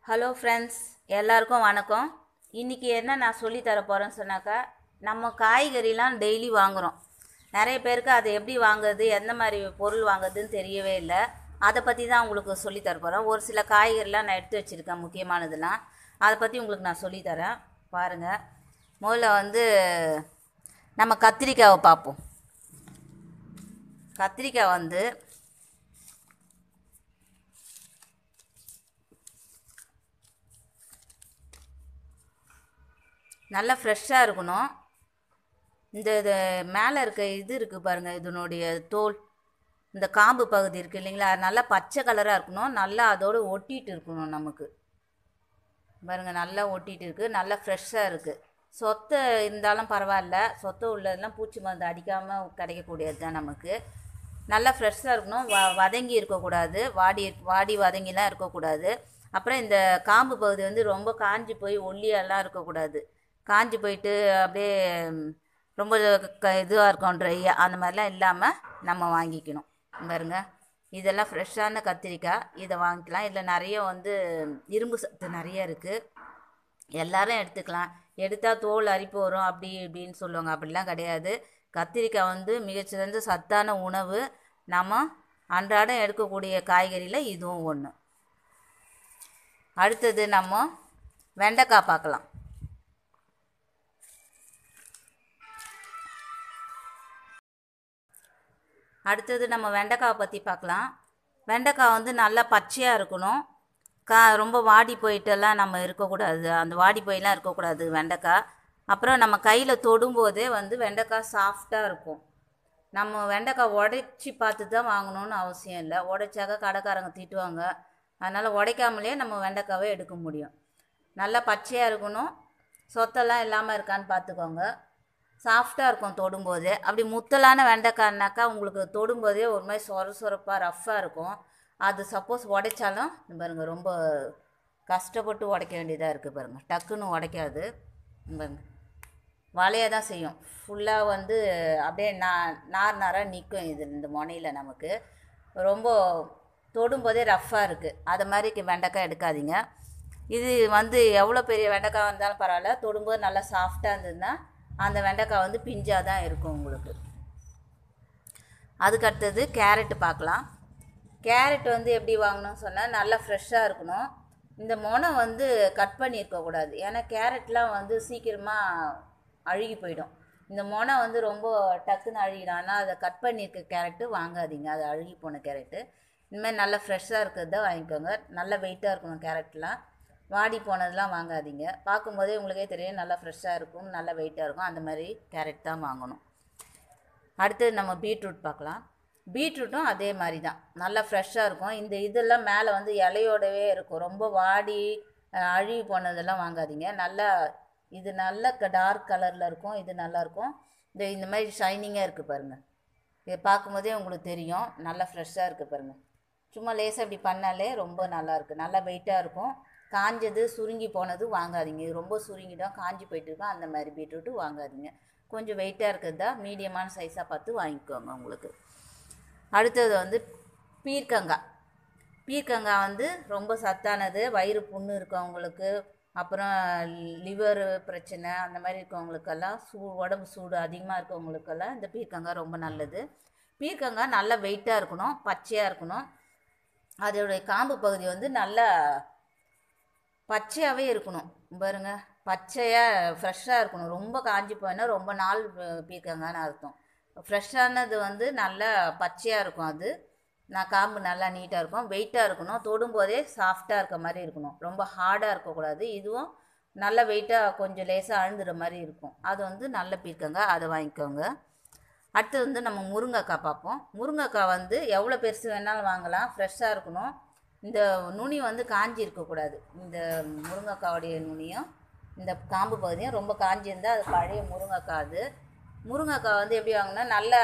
hello friends எல்லாருக்கும் வணக்கம் இன்றைக்கி என்ன நான் சொல்லி தர போகிறேன்னு சொன்னாக்கா நம்ம காய்கறிலாம் டெய்லி வாங்குகிறோம் நிறைய பேருக்கு அது எப்படி வாங்குறது எந்த மாதிரி பொருள் வாங்குறதுன்னு தெரியவே இல்லை அதை பற்றி தான் உங்களுக்கு சொல்லி தர போகிறேன் ஒரு சில காய்கறிலாம் நான் எடுத்து வச்சுருக்கேன் முக்கியமானதெல்லாம் அதை பற்றி உங்களுக்கு நான் சொல்லி தரேன் பாருங்கள் முதல்ல வந்து நம்ம கத்திரிக்காவை பார்ப்போம் கத்திரிக்காய் வந்து நல்லா ஃப்ரெஷ்ஷாக இருக்கணும் இந்த இது மேலே இருக்க இது இருக்குது பாருங்கள் இதனுடைய தோல் இந்த காம்பு பகுதி இருக்குது இல்லைங்களா அது நல்லா பச்சை கலராக இருக்கணும் நல்லா அதோடு ஒட்டிட்டு இருக்கணும் நமக்கு பாருங்கள் நல்லா ஒட்டிட்டு இருக்குது நல்லா ஃப்ரெஷ்ஷாக இருக்குது சொத்தை இருந்தாலும் பரவாயில்ல சொத்தை உள்ளதெல்லாம் பூச்சி மருந்து அடிக்காமல் கிடைக்கக்கூடியது தான் நமக்கு நல்லா ஃப்ரெஷ்ஷாக இருக்கணும் வ வதங்கி இருக்கக்கூடாது வாடி வாடி வதங்கிலாம் இருக்கக்கூடாது அப்புறம் இந்த காம்பு பகுதி வந்து ரொம்ப காஞ்சி போய் ஒல்லியெல்லாம் இருக்கக்கூடாது காஞ்சி போயிட்டு அப்படியே ம், ரொம்ப க இதுவாக இருக்கும் ட்ரையாக அந்த மாதிரிலாம் இல்லாமல் நம்ம வாங்கிக்கணும் பாருங்க இதெல்லாம் ஃப்ரெஷ்ஷான கத்திரிக்காய் இதை வாங்கிக்கலாம் இதில் நிறைய வந்து இரும்பு சத்து நிறைய இருக்குது எல்லாரும் எடுத்துக்கலாம் எடுத்தால் தோல் அரிப்பு வரும் அப்படி இப்படின்னு சொல்லுவாங்க அப்படிலாம் கிடையாது கத்திரிக்காய் வந்து மிகச்சிறந்த சத்தான உணவு நம்ம அன்றாடம் எடுக்கக்கூடிய காய்கறியில் இதுவும் ஒன்று அடுத்தது நம்ம வெண்டைக்காய் பார்க்கலாம் அடுத்தது நம்ம வெண்டைக்காவை பற்றி பார்க்கலாம் வெண்டைக்காய் வந்து நல்லா பச்சையாக இருக்கணும் கா ரொம்ப வாடி போயிட்டெல்லாம் நம்ம இருக்கக்கூடாது அந்த வாடி போயெல்லாம் இருக்கக்கூடாது வெண்டைக்காய் அப்புறம் நம்ம கையில் தொடும்போதே வந்து வெண்டைக்காய் சாஃப்டாக இருக்கும் நம்ம வெண்டைக்காய் உடைச்சி பார்த்து தான் வாங்கணும்னு அவசியம் இல்லை உடைச்சாக்க கடைக்காரங்க திட்டுவாங்க அதனால் உடைக்காமலே நம்ம வெண்டைக்காவே எடுக்க முடியும் நல்லா பச்சையாக இருக்கணும் சொத்தெல்லாம் இல்லாமல் இருக்கான்னு பார்த்துக்கோங்க சாஃப்டாக இருக்கும் தொடும்போதே அப்படி முத்தலான வெண்டைக்காய்னாக்கா உங்களுக்கு தொடும்போதே ஒரு மாதிரி சொர சொரப்பாக ரஃப்பாக இருக்கும் அது சப்போஸ் உடைச்சாலும் இந்த பாருங்க ரொம்ப கஷ்டப்பட்டு உடைக்க வேண்டியதாக இருக்குது பாருங்கள் டக்குன்னு உடைக்காது இந்த பாருங்க வளைய தான் செய்யும் ஃபுல்லாக வந்து அப்படியே நா நார் நாராக நிற்கும் இது இந்த முனையில் நமக்கு ரொம்ப தொடும்போதே ரஃப்பாக இருக்குது அது மாதிரி வெண்டைக்காய் எடுக்காதீங்க இது வந்து எவ்வளோ பெரிய வெண்டைக்காய் வந்தாலும் பரவாயில்ல தொடும்போது நல்லா சாஃப்டாக இருந்ததுன்னா அந்த வெண்டைக்காய் வந்து பிஞ்சாக தான் இருக்கும் உங்களுக்கு அதுக்கு அடுத்தது கேரட்டு பார்க்கலாம் கேரட் வந்து எப்படி வாங்கணும்னு சொன்னால் நல்லா ஃப்ரெஷ்ஷாக இருக்கணும் இந்த மொனை வந்து கட் பண்ணி இருக்கக்கூடாது ஏன்னா கேரட்லாம் வந்து சீக்கிரமாக அழுகி போயிடும் இந்த மொனை வந்து ரொம்ப டக்குன்னு அழுகிடும் ஆனால் அதை கட் பண்ணியிருக்க கேரட்டு வாங்காதீங்க அது அழுகி போன கேரட்டு இனிமேல் நல்லா ஃப்ரெஷ்ஷாக இருக்கிறது தான் வாங்கிக்கோங்க நல்ல வெயிட்டாக இருக்கணும் கேரட்லாம் வாடி போனதெல்லாம் வாங்காதீங்க பார்க்கும்போதே உங்களுக்கே தெரியும் நல்லா ஃப்ரெஷ்ஷாக இருக்கும் நல்லா வெயிட்டாக இருக்கும் அந்த மாதிரி கேரட் தான் வாங்கணும் அடுத்தது நம்ம பீட்ரூட் பார்க்கலாம் பீட்ரூட்டும் அதே மாதிரி தான் நல்லா ஃப்ரெஷ்ஷாக இருக்கும் இந்த இதெல்லாம் மேலே வந்து இலையோடவே இருக்கும் ரொம்ப வாடி அஹ், அழுகி போனதெல்லாம் வாங்காதீங்க நல்லா இது நல்ல டார்க் கலரில் இருக்கும் இது நல்லா இருக்கும் இந்த இந்த மாதிரி ஷைனிங்காக இருக்குது பாருங்கள் இதை பார்க்கும்போதே உங்களுக்கு தெரியும் நல்லா ஃப்ரெஷ்ஷாக இருக்குது பாருங்கள் சும்மா லேசாக இப்படி பண்ணாலே ரொம்ப நல்லா இருக்குது நல்லா வெயிட்டாக இருக்கும் காஞ்சது சுருங்கி போனது வாங்காதீங்க இது ரொம்ப சுருங்கிடும் காஞ்சி போயிட்டு இருக்கும் அந்த மாதிரி பீட்ரூட்டு வாங்காதீங்க கொஞ்சம் வெயிட்டாக இருக்கிறது தான் மீடியமான சைஸாக பார்த்து வாங்கிக்கோங்க உங்களுக்கு அடுத்தது வந்து பீர்க்கங்காய் பீர்க்கங்காய் வந்து ரொம்ப சத்தானது வயிறு புண்ணு இருக்கவங்களுக்கு அப்புறம் லிவர் பிரச்சனை அந்த மாதிரி இருக்கவங்களுக்கெல்லாம் சூ உடம்பு சூடு அதிகமாக இருக்கவங்களுக்கெல்லாம் இந்த பீர்க்கங்காய் ரொம்ப நல்லது பீர்க்கங்காய் நல்லா வெயிட்டாக இருக்கணும் பச்சையாக இருக்கணும் அதோடைய காம்பு பகுதி வந்து நல்லா பச்சையாகவே இருக்கணும் பாருங்க பச்சையாக ஃப்ரெஷ்ஷாக இருக்கணும் ரொம்ப காஞ்சி போயினா ரொம்ப நாள் ப- பீர்க்கங்கான்னு அர்த்தம் ஃப்ரெஷ்ஷானது வந்து நல்லா பச்சையாக இருக்கும் அது நான் காம்பு நல்லா நீட்டாக இருக்கும் வெயிட்டாக இருக்கணும் தொடும்போதே சாஃப்டாக இருக்க மாதிரி இருக்கணும் ரொம்ப ஹார்டாக இருக்கக்கூடாது இதுவும் நல்ல வெயிட்டாக கொஞ்சம் லேசாக அழுந்துற மாதிரி இருக்கும் அது வந்து நல்ல பீர்க்கங்காய் அதை வாங்கிக்கோங்க அடுத்து வந்து நம்ம முருங்கைக்காய் பார்ப்போம் முருங்கைக்காய் வந்து எவ்வளோ பெருசு வேணாலும் வாங்கலாம் ஃப்ரெஷ்ஷாக இருக்கணும் இந்த நுனி வந்து காஞ்சி இருக்கக்கூடாது இந்த முருங்கைக்காவுடைய நுனியும் இந்த காம்பு பகுதியும் ரொம்ப காஞ்சி இருந்தால் அது பழைய முருங்கைக்காய் அது முருங்கைக்காய் வந்து எப்படி வாங்கினா நல்லா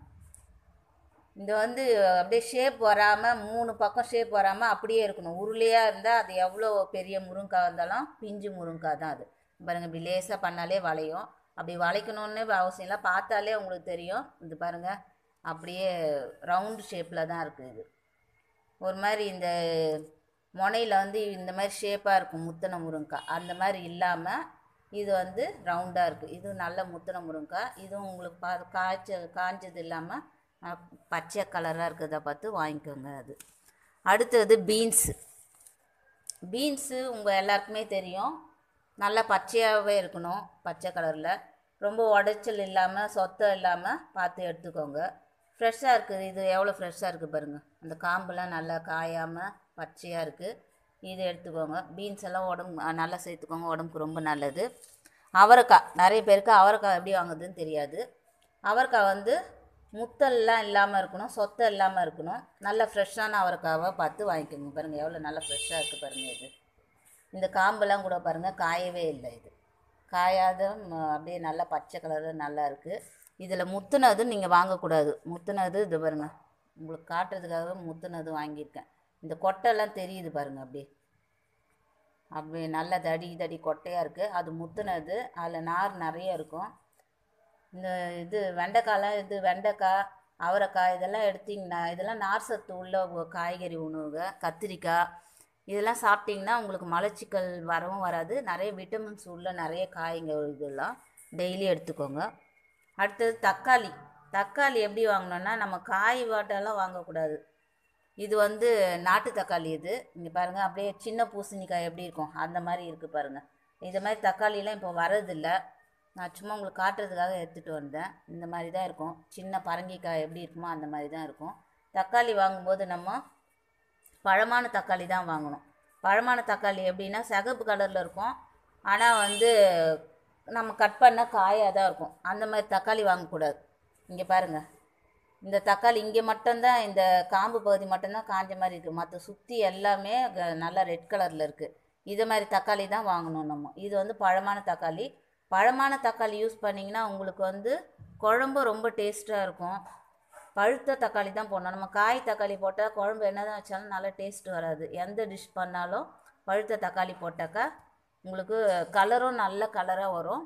இந்த வந்து அப்படியே ஷேப் வராமல் மூணு பக்கம் ஷேப் வராமல் அப்படியே இருக்கணும் உருளையாக இருந்தால் அது எவ்வளோ பெரிய முருங்கைக்காய் இருந்தாலும் பிஞ்சு முருங்கைக்காய் தான் அது பாருங்கள் இப்படி லேசாக பண்ணாலே வளையும் அப்படி வளைக்கணும்னு அவசியம் இல்லை பார்த்தாலே உங்களுக்கு தெரியும் இது பாருங்கள் அப்படியே ரவுண்டு ஷேப்பில் தான் இருக்குது இது ஒரு மாதிரி இந்த முனையில் வந்து இந்த மாதிரி ஷேப்பாக இருக்கும் முத்தின முருங்கைக்காய் அந்த மாதிரி இல்லாமல் இது வந்து ரவுண்டாக இருக்குது இது நல்ல முத்தின முருங்கைக்காய் இதுவும் உங்களுக்கு பா காய்ச்ச காஞ்சது இல்லாமல் அஹ், பச்சை கலராக இருக்கிறத பார்த்து வாங்கிக்கோங்க அது அடுத்தது பீன்ஸு பீன்ஸு உங்கள் எல்லாருக்குமே தெரியும் நல்லா பச்சையாகவே இருக்கணும் பச்சை கலரில் ரொம்ப உடைச்சல் இல்லாமல் சொத்தம் இல்லாமல் பார்த்து எடுத்துக்கோங்க ஃப்ரெஷ்ஷாக இருக்குது இது எவ்வளோ ஃப்ரெஷ்ஷாக இருக்குது பாருங்கள் அந்த காம்புலாம் நல்லா காயாமல் பச்சையாக இருக்குது இது எடுத்துக்கோங்க பீன்ஸ் எல்லாம் உடம்பு அஹ், நல்லா சேர்த்துக்கோங்க உடம்புக்கு ரொம்ப நல்லது அவரைக்காய் நிறைய பேருக்கு அவரைக்காய் எப்படி வாங்குறதுன்னு தெரியாது அவரைக்காய் வந்து முத்தல்லாம் இல்லாமல் இருக்கணும் சொத்தம் இல்லாமல் இருக்கணும் நல்ல ஃப்ரெஷ்ஷான அவரைக்காவை பார்த்து வாங்கிக்கோங்க பாருங்கள் எவ்வளோ நல்லா ஃப்ரெஷ்ஷாக இருக்குது பாருங்கள் இது இந்த காம்பெல்லாம் கூட பாருங்கள் காயவே இல்லை இது காயாத ம, அப்படியே நல்லா பச்சை கலரில் நல்லா இருக்குது இதில் முத்துனது நீங்கள் வாங்கக்கூடாது முத்துனது இது பாருங்க உங்களுக்கு காட்டுறதுக்காக முத்துனது வாங்கியிருக்கேன் இந்த கொட்டைலாம் தெரியுது பாருங்கள் அப்படியே அப்படியே நல்லா தடி தடி கொட்டையாக இருக்குது அது முத்துனது அதில் நார் நிறைய இருக்கும் இந்த இது வெண்டைக்காய்லாம் இது வெண்டைக்காய் அவரைக்காய் இதெல்லாம் எடுத்திங்கன்னா இதெல்லாம் நார் சத்து உள்ள ஒ- காய்கறி உணவுக கத்திரிக்காய் இதெல்லாம் சாப்பிட்டிங்கன்னா உங்களுக்கு மலச்சிக்கல் வரவும் வராது நிறைய விட்டமின்ஸ் உள்ள நிறைய காய்ங்க இதெல்லாம் டெய்லி எடுத்துக்கோங்க அடுத்தது தக்காளி தக்காளி எப்படி வாங்கணும்னா நம்ம காய் வாட்டெல்லாம் வாங்கக்கூடாது இது வந்து நாட்டு தக்காளி இது இங்கே பாருங்கள் அப்படியே சின்ன பூசணிக்காய் எப்படி இருக்கும் அந்த மாதிரி இருக்குது பாருங்கள் இது மாதிரி தக்காளிலாம் இப்போ வரதில்ல நான் சும்மா உங்களுக்கு காட்டுறதுக்காக எடுத்துகிட்டு வந்தேன் இந்த மாதிரி தான் இருக்கும் சின்ன பரங்கிக்காய் எப்படி இருக்குமோ அந்த மாதிரி தான் இருக்கும் தக்காளி வாங்கும்போது நம்ம பழமான தக்காளி தான் வாங்கணும் பழமான தக்காளி எப்படின்னா சிகப்பு கலரில் இருக்கும் ஆனால் வந்து நம்ம கட் பண்ண காயாக தான் இருக்கும் அந்த மாதிரி தக்காளி வாங்கக்கூடாது இங்கே பாருங்கள் இந்த தக்காளி இங்கே மட்டும்தான் இந்த காம்பு பகுதி மட்டும்தான் காஞ்ச மாதிரி இருக்குது மற்ற சுற்றி எல்லாமே க- நல்லா ரெட் கலரில் இருக்குது இது மாதிரி தக்காளி தான் வாங்கணும் நம்ம இது வந்து பழமான தக்காளி பழமான தக்காளி யூஸ் பண்ணிங்கன்னா உங்களுக்கு வந்து குழம்பு ரொம்ப டேஸ்ட்டாக இருக்கும் பழுத்த தக்காளி தான் போடணும் நம்ம காய் தக்காளி போட்டால் குழம்பு என்ன தான் வச்சாலும் நல்லா டேஸ்ட் வராது எந்த டிஷ் பண்ணாலும் பழுத்த தக்காளி போட்டாக்கா உங்களுக்கு கலரும் நல்ல கலராக வரும்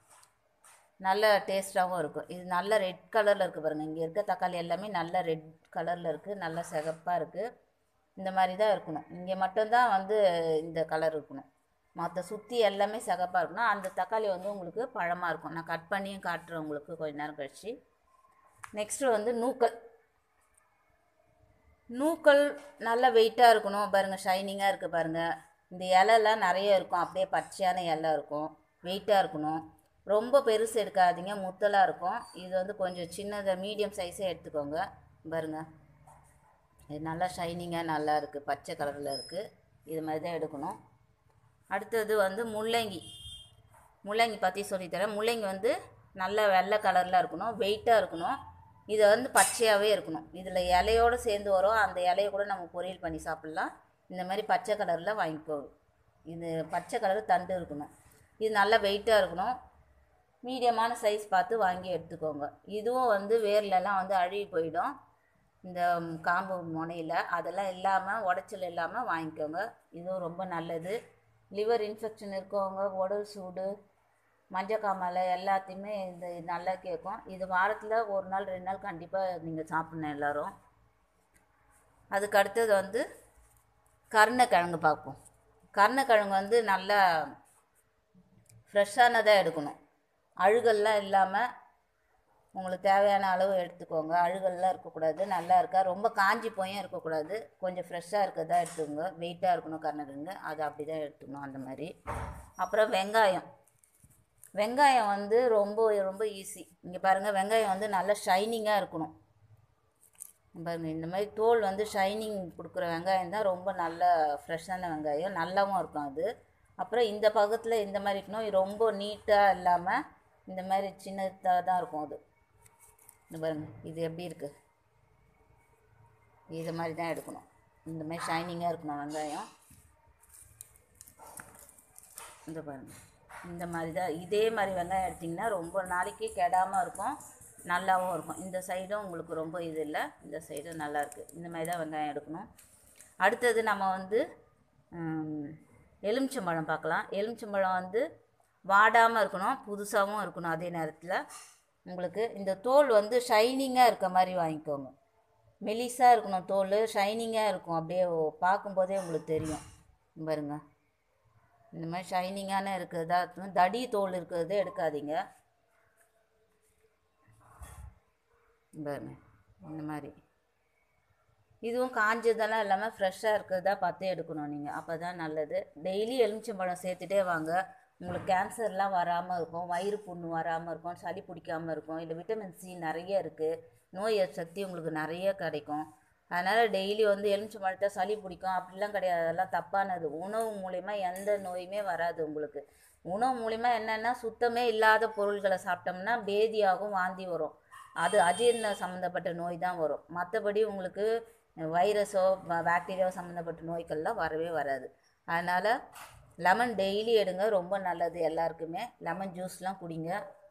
நல்ல டேஸ்ட்டாகவும் இருக்கும் இது நல்ல ரெட் கலரில் இருக்குது பாருங்கள் இங்கே இருக்க தக்காளி எல்லாமே நல்ல ரெட் கலரில் இருக்குது நல்ல சிகப்பாக இருக்குது இந்த மாதிரி தான் இருக்கணும் இங்கே மட்டும்தான் வந்து இந்த கலர் இருக்கணும் மற்ற சுற்றி எல்லாமே சிகப்பாக இருக்கணும் அந்த தக்காளி வந்து உங்களுக்கு பழமாக இருக்கும் நான் கட் பண்ணியும் காட்டுறேன் உங்களுக்கு கொஞ்ச நேரம் கழிச்சு நெக்ஸ்ட்டு வந்து நூக்கல் நூக்கல் நல்ல வெயிட்டாக இருக்கணும் பாருங்கள் ஷைனிங்காக இருக்குது பாருங்கள் இந்த இலைலாம் நிறைய இருக்கும் அப்படியே பச்சையான இலை இருக்கும் வெயிட்டாக இருக்கணும் ரொம்ப பெருசு எடுக்காதீங்க முத்தலாக இருக்கும் இது வந்து கொஞ்சம் சின்னதை மீடியம் சைஸே எடுத்துக்கோங்க பாருங்க இது நல்லா ஷைனிங்காக நல்லா இருக்குது பச்சை கலரில் இருக்குது இது மாதிரி தான் எடுக்கணும் அடுத்தது வந்து முள்ளங்கி முள்ளங்கி பற்றி சொல்லித்தரேன் முள்ளங்கி வந்து நல்ல வெள்ளை கலரில் இருக்கணும் வெயிட்டாக இருக்கணும் இது வந்து பச்சையாகவே இருக்கணும் இதில் இலையோடு சேர்ந்து வரும் அந்த இலையை கூட நம்ம பொரியல் பண்ணி சாப்பிட்லாம் இந்த மாதிரி பச்சை கலரில் வாங்கிக்கோ இது பச்சை கலர் தண்டு இருக்கணும் இது நல்லா வெயிட்டாக இருக்கணும் மீடியமான சைஸ் பார்த்து வாங்கி எடுத்துக்கோங்க இதுவும் வந்து வேர்லலாம் வந்து அழுகி போயிடும் இந்த ம், காம்பு முனையில் அதெல்லாம் இல்லாமல் உடச்சல் இல்லாமல் வாங்கிக்கோங்க இதுவும் ரொம்ப நல்லது லிவர் இன்ஃபெக்ஷன் இருக்கவங்க உடல் சூடு மஞ்சக்காமலை எல்லாத்தையுமே இந்த இது நல்லா கேட்கும் இது வாரத்தில் ஒரு நாள் ரெண்டு நாள் கண்டிப்பாக நீங்கள் சாப்பிடணும் எல்லாரும் அதுக்கு அடுத்தது வந்து கருணைக்கிழங்கு பார்ப்போம் கருணைக்கிழங்கு வந்து நல்லா ஃப்ரெஷ்ஷானதாக எடுக்கணும் அழுகல்லாம் இல்லாமல் உங்களுக்கு தேவையான அளவு எடுத்துக்கோங்க அழுகல்லாம் இருக்கக்கூடாது நல்லா இருக்கா ரொம்ப காஞ்சி போயும் இருக்கக்கூடாது கொஞ்சம் ஃப்ரெஷ்ஷாக இருக்கிறதா எடுத்துக்கோங்க வெயிட்டாக இருக்கணும் கருணக்கிழங்கு அது அப்படி தான் எடுத்துக்கணும் அந்த மாதிரி அப்புறம் வெங்காயம் வெங்காயம் வந்து ரொம்ப ரொம்ப ஈஸி இங்கே பாருங்கள் வெங்காயம் வந்து நல்லா ஷைனிங்காக இருக்கணும் பாருங்க இந்த மாதிரி தோல் வந்து ஷைனிங் கொடுக்குற வெங்காயம் தான் ரொம்ப நல்ல ஃப்ரெஷ்ஷான வெங்காயம் நல்லாவும் இருக்கும் அது அப்புறம் இந்த பக்கத்தில் இந்த மாதிரி இருக்கணும் இது ரொம்ப நீட்டாக இல்லாமல் இந்த மாதிரி சின்னதாக தான் இருக்கும் அது இந்த பாருங்க இது எப்படி இருக்குது இது மாதிரி தான் எடுக்கணும் இந்த மாதிரி ஷைனிங்காக இருக்கணும் வெங்காயம் இந்த பாருங்க இந்த மாதிரி தான் இதே மாதிரி வெங்காயம் எடுத்திங்கன்னா ரொம்ப நாளைக்கு கெடாமல் இருக்கும் நல்லாவும் இருக்கும் இந்த சைடும் உங்களுக்கு ரொம்ப இது இல்லை இந்த சைடும் நல்லா இருக்குது இந்த மாதிரி தான் வெங்காயம் எடுக்கணும் அடுத்தது நம்ம வந்து ம், எலுமிச்சம்பழம் பார்க்கலாம் எலுமிச்சம்பழம் வந்து வாடாமல் இருக்கணும் புதுசாகவும் இருக்கணும் அதே நேரத்தில் உங்களுக்கு இந்த தோல் வந்து ஷைனிங்காக இருக்க மாதிரி வாங்கிக்கோங்க மெலிசாக இருக்கணும் தோல் ஷைனிங்காக இருக்கும் அப்படியே பார்க்கும்போதே உங்களுக்கு தெரியும் இங்க பாருங்க இந்த மாதிரி ஷைனிங்கான இருக்கிறதா தடி தோல் இருக்கிறது எடுக்காதீங்க இங்க பாருங்க இந்த மாதிரி இதுவும் காஞ்சதெல்லாம் இல்லாமல் ஃப்ரெஷ்ஷாக இருக்கிறதா பார்த்து எடுக்கணும் நீங்கள் அப்போ தான் நல்லது டெய்லி எலுமிச்சம்பழம் சேர்த்துட்டே வாங்க உங்களுக்கு கேன்சர்லாம் வராமல் இருக்கும் வயிறு புண்ணு வராமல் இருக்கும் சளி பிடிக்காமல் இருக்கும் இல்லை விட்டமின் சி நிறைய இருக்குது நோய் எதிர்ப்பு சக்தி உங்களுக்கு நிறைய கிடைக்கும் அதனால் டெய்லி வந்து எலுமிச்சம்பழத்தை சளி பிடிக்கும் அப்படிலாம் கிடையாது அதெல்லாம் தப்பானது உணவு மூலிமா எந்த நோயுமே வராது உங்களுக்கு உணவு மூலிமா என்னென்னா சுத்தமே இல்லாத பொருள்களை சாப்பிட்டோம்னா பேதியாகும் வாந்தி வரும் அது அஜீரண சம்மந்தப்பட்ட நோய் தான் வரும் மற்றபடி உங்களுக்கு வைரஸோ பாக்டீரியாவோ சம்மந்தப்பட்ட நோய்கள்லாம் வரவே வராது அதனால் லெமன் டெய்லி எடுங்க ரொம்ப நல்லது எல்லாருக்குமே லெமன் ஜூஸ்லாம் குடிங்க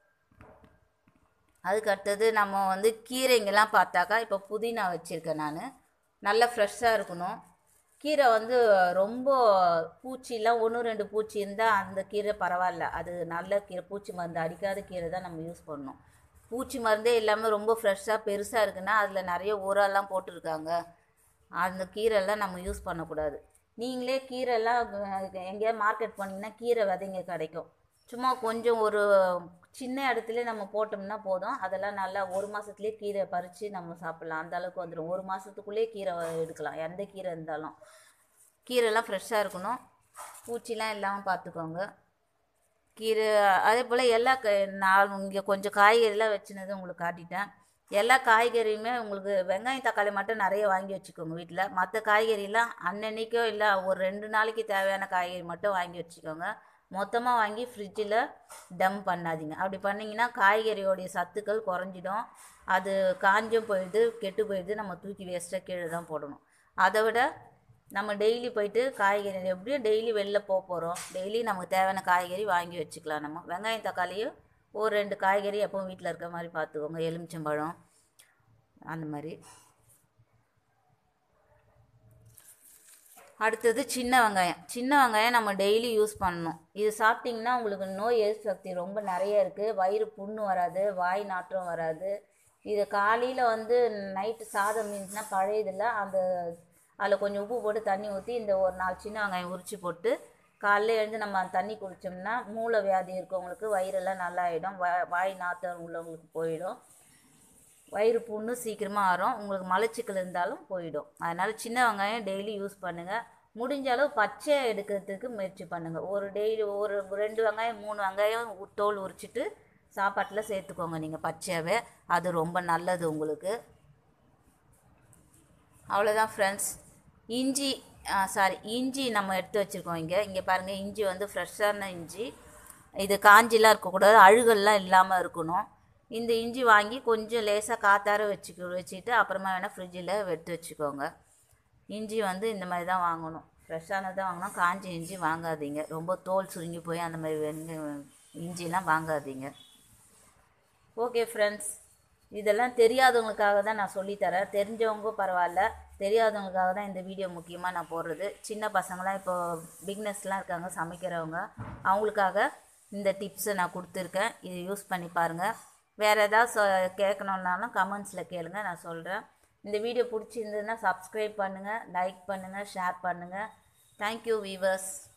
அதுக்கு அடுத்தது நம்ம வந்து கீரைங்கெல்லாம் பார்த்தாக்கா இப்போ புதினா வச்சுருக்கேன் நான் நல்லா ஃப்ரெஷ்ஷாக இருக்கணும் கீரை வந்து ரொம்ப பூச்சிலாம் ஒன்று ரெண்டு பூச்சி இருந்தால் அந்த கீரை பரவாயில்ல அது நல்ல கீரை பூச்சி மருந்து அடிக்காத கீரை தான் நம்ம யூஸ் பண்ணணும் பூச்சி மருந்தே இல்லாமல் ரொம்ப ஃப்ரெஷ்ஷாக பெருசாக இருக்குன்னா அதில் நிறைய உரம்லாம் போட்டிருக்காங்க அந்த கீரைலாம் நம்ம யூஸ் பண்ணக்கூடாது நீங்களே கீரைலாம் எங்கேயாவது மார்க்கெட் போனீங்கன்னா கீரை விதைங்க கிடைக்கும் சும்மா கொஞ்சம் ஒரு சின்ன இடத்துல நம்ம போட்டோம்னா போதும் அதெல்லாம் நல்லா ஒரு மாதத்துலேயே கீரை பறித்து நம்ம சாப்பிட்லாம் அந்த அளவுக்கு வந்துடும் ஒரு மாதத்துக்குள்ளேயே கீரை எடுக்கலாம் எந்த கீரை இருந்தாலும் கீரைலாம் ஃப்ரெஷ்ஷாக இருக்கணும் பூச்சிலாம் இல்லாமல் பார்த்துக்கோங்க கீரை அதே போல் எல்லா க நான் இங்கே கொஞ்சம் காய்கறிலாம் வச்சுனது உங்களுக்கு காட்டிட்டேன் எல்லா காய்கறியுமே உங்களுக்கு வெங்காயம் தக்காளி மட்டும் நிறைய வாங்கி வச்சுக்கோங்க வீட்டில் மற்ற காய்கறிலாம் அன்னன்னைக்கோ இல்லை ஒரு ரெண்டு நாளைக்கு தேவையான காய்கறி மட்டும் வாங்கி வச்சுக்கோங்க மொத்தமாக வாங்கி ஃப்ரிட்ஜில் டம் பண்ணாதீங்க அப்படி பண்ணிங்கன்னா காய்கறியோடைய சத்துக்கள் குறைஞ்சிடும் அது காஞ்சும் போயிடுது கெட்டு போயிடுது நம்ம தூக்கி வேஸ்ட்டாக கீழே தான் போடணும் அதை விட நம்ம டெய்லி போயிட்டு காய்கறி எப்படியும் டெய்லி வெளில போக போகிறோம் டெய்லி நமக்கு தேவையான காய்கறி வாங்கி வச்சுக்கலாம் நம்ம வெங்காயம் தக்காளியும் ஒரு ரெண்டு காய்கறி எப்பவும் வீட்டில் இருக்க மாதிரி பார்த்துக்கோங்க எலுமிச்சம்பழம் அந்த மாதிரி அடுத்தது சின்ன வெங்காயம் சின்ன வெங்காயம் நம்ம டெய்லி யூஸ் பண்ணணும் இது சாப்பிட்டிங்கன்னா உங்களுக்கு நோய் எதிர்ப்பு சக்தி ரொம்ப நிறைய இருக்குது வயிறு புண்ணு வராது வாய் நாற்றம் வராது இது காலையில் வந்து நைட்டு சாதம் மீன்ஸ்னால் பழையதில் அந்த அதில் கொஞ்சம் உப்பு போட்டு தண்ணி ஊற்றி இந்த ஒரு நாலு சின்ன வெங்காயம் உரித்து போட்டு காலைல எழுந்து நம்ம அந்த தண்ணி குடித்தோம்னா மூளை வியாதி இருக்கவங்களுக்கு வயிறெல்லாம் நல்லா ஆகிடும் வாய் நாற்றம் உள்ளவங்களுக்கு போயிடும் வயிறு புண்ணு சீக்கிரமாக ஆறும் உங்களுக்கு மலச்சிக்கல் இருந்தாலும் போயிடும் அதனால் சின்ன வெங்காயம் டெய்லி யூஸ் பண்ணுங்கள் முடிஞ்ச அளவு பச்சை எடுக்கிறதுக்கு முயற்சி பண்ணுங்கள் ஒரு டெய்லி ஒரு ரெண்டு வெங்காயம் மூணு வெங்காயம் தோல் உரிச்சிட்டு சாப்பாட்டில் சேர்த்துக்கோங்க நீங்கள் பச்சையாகவே அது ரொம்ப நல்லது உங்களுக்கு அவ்வளோதான் ஃப்ரெண்ட்ஸ் இஞ்சி சாரி இஞ்சி நம்ம எடுத்து வச்சுருக்கோம் இங்கே இங்கே பாருங்கள் இஞ்சி வந்து ஃப்ரெஷ்ஷான இஞ்சி இது காஞ்சிலாம் இருக்கக்கூடாது அழுகல்லாம் இல்லாமல் இருக்கணும் இந்த இஞ்சி வாங்கி கொஞ்சம் லேசாக காத்தார வச்சுக்க வச்சுட்டு அப்புறமா வேணால் ஃப்ரிட்ஜில் எடுத்து வச்சுக்கோங்க இஞ்சி வந்து இந்த மாதிரி தான் வாங்கணும் ஃப்ரெஷ்ஷானது தான் வாங்கணும் காஞ்சி இஞ்சி வாங்காதீங்க ரொம்ப தோல் சுருங்கி போய் அந்த மாதிரி வெங்க இஞ்சிலாம் வாங்காதீங்க ஓகே ஃப்ரெண்ட்ஸ் இதெல்லாம் தெரியாதவங்களுக்காக தான் நான் சொல்லித்தரேன் தெரிஞ்சவங்க பரவாயில்ல தெரியாதவங்களுக்காக தான் இந்த வீடியோ முக்கியமாக நான் போடுறது சின்ன பசங்களாம் இப்போ பிக்னஸ்லாம் இருக்காங்க சமைக்கிறவங்க அவங்களுக்காக இந்த டிப்ஸை நான் கொடுத்துருக்கேன் இது யூஸ் பண்ணி பாருங்கள் வேறு ஏதாவது சொ கேட்கணுன்னாலும் கமெண்ட்ஸில் கேளுங்க நான் சொல்கிறேன் இந்த வீடியோ பிடிச்சிருந்ததுன்னா சப்ஸ்கிரைப் பண்ணுங்கள் லைக் பண்ணுங்கள் ஷேர் பண்ணுங்கள் தேங்க்யூ வீவர்ஸ்